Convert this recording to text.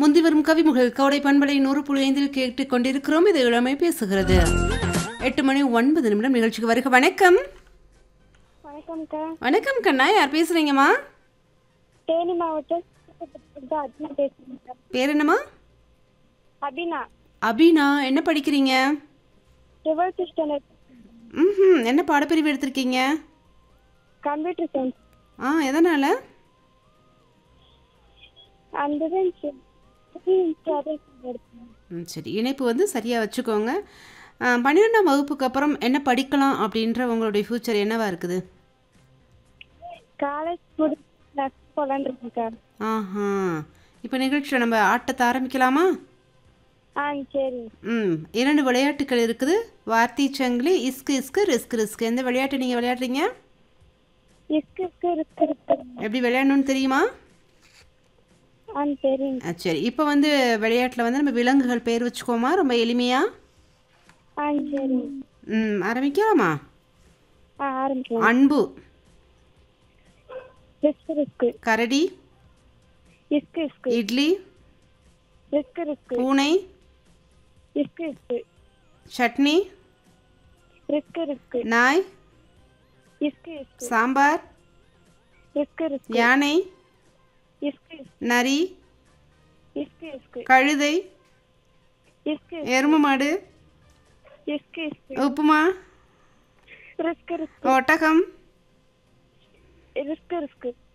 முந்தி வரும் கவிமுகள் கோடை பண்பலை நூறு புள்ளி ஐந்தில் கேட்டுக் கொண்டிருக்கிறோம் இது இளமை பேசுகிறது எட்டு மணி ஒன்பது நிமிடம் நிகழ்ச்சிக்கு வருக வணக்கம் வணக்கம்க்கா வணக்கம் கண்ணா யார் பேசுறீங்கம்மா தேனி மாவட்டம் அர்ஜுனா பேசுறேன்க்கா பேர் என்னம்மா அபினா அபினா என்ன படிக்கிறீங்க டுவெல்த் ஸ்டாண்டர்ட் ம் என்ன பாடப்பிரிவு எடுத்திருக்கீங்க கம்ப்யூட்டர் சயின்ஸ் ஆ எதனால் அந்த தான் ம் சரி இணைப்பு வந்து சரியாக வச்சுக்கோங்க ஆ, பன்னிரெண்டாம் வகுப்புக்கு அப்புறம் என்ன படிக்கலாம் அப்படின்ற உங்களுடைய ஃப்யூச்சர் என்னவா இருக்குது காலேஜ் முடிச்சு போலான்னு இருக்கேன்க்கா ஆஹா இப்போ நிகழ்ச்சியில் நம்ம ஆட்டத்தை ஆரம்பிக்கலாமா ஆ சரி ம் இரண்டு விளையாட்டுகள் இருக்குது வார்த்தை சங்கிலி இஸ்கு இஸ்கு ரிஸ்க் ரிஸ்க் எந்த விளையாட்டு நீங்கள் விளையாடுறீங்க இஸ்கு இஸ்கு இருக்கு இருக்கு எப்படி விளையாடணும்னு தெரியுமா ஆ சரிங்க ஆ, சரி இப்போ வந்து விளையாட்டில் வந்து நம்ம விலங்குகள் பேர் வச்சுக்கோமா ரொம்ப எளிமையா ஆ சரி ம் ஆரம்பிக்கலாமா ஆ ஆரம்பிக்கலாம் அன்பு ரிஸ்க் ரிஸ்க் கரடி இஸ்கு இஸ்கு இட்லி ரிஸ்க் ரிஸ்க் பூனை இஸ்கு இஸ்கு சட்னி ரிஸ்க் ரிஸ்க் நாய் இஸ்கு இஸ்கு சாம்பார் ரிஸ்க் ரிஸ்க் யானை இஸ்கு இஸ்கு நரி இஸ்கு இஸ்கு கழுதை இஸ்கு எருமை மாடு இஸ்கு இஸ்கு உப்புமா ரிஸ்க் ரிஸ்க் ஒட்டகம் ரிஸ்க் ரிஸ்க்